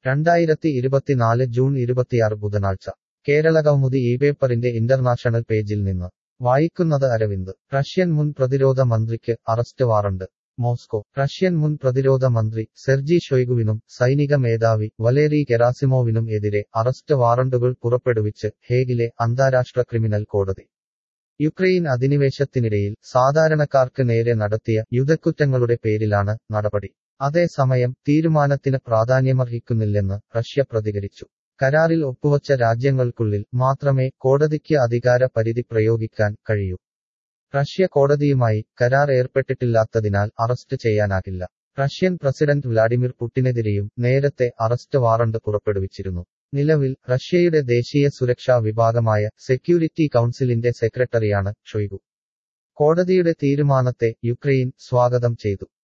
രണ്ടായിരത്തി ഇരുപത്തിനാല് ജൂൺ ഇരുപത്തിയാറ് ബുധനാഴ്ച കേരള കൗമുദി ഈ പേപ്പറിന്റെ ഇന്റർനാഷണൽ പേജിൽ നിന്ന് വായിക്കുന്നത് അരവിന്ദ് റഷ്യൻ മുൻ പ്രതിരോധ മന്ത്രിക്ക് അറസ്റ്റ് വാറണ്ട് മോസ്കോ റഷ്യൻ മുൻ പ്രതിരോധ മന്ത്രി സെർജി ഷൊയ്ഗുവിനും സൈനിക മേധാവി വലേറി കെറാസിമോവിനും എതിരെ അറസ്റ്റ് വാറണ്ടുകൾ പുറപ്പെടുവിച്ച് ഹേഗിലെ അന്താരാഷ്ട്ര ക്രിമിനൽ കോടതി യുക്രൈൻ അധിനിവേശത്തിനിടയിൽ സാധാരണക്കാർക്ക് നേരെ നടത്തിയ യുദ്ധക്കുറ്റങ്ങളുടെ പേരിലാണ് നടപടി അതേസമയം തീരുമാനത്തിന് പ്രാധാന്യമർഹിക്കുന്നില്ലെന്ന് റഷ്യ പ്രതികരിച്ചു കരാറിൽ ഒപ്പുവച്ച രാജ്യങ്ങൾക്കുള്ളിൽ മാത്രമേ കോടതിക്ക് അധികാര പരിധി പ്രയോഗിക്കാൻ കഴിയൂ റഷ്യ കോടതിയുമായി കരാർ ഏർപ്പെട്ടിട്ടില്ലാത്തതിനാൽ അറസ്റ്റ് ചെയ്യാനാകില്ല റഷ്യൻ പ്രസിഡന്റ് വ്ലാഡിമിർ പുട്ടിനെതിരെയും നേരത്തെ അറസ്റ്റ് വാറണ്ട് പുറപ്പെടുവിച്ചിരുന്നു നിലവിൽ റഷ്യയുടെ ദേശീയ സുരക്ഷാ വിഭാഗമായ സെക്യൂരിറ്റി കൗൺസിലിന്റെ സെക്രട്ടറിയാണ് ഷൊയ്ഗു കോടതിയുടെ തീരുമാനത്തെ യുക്രൈൻ സ്വാഗതം ചെയ്തു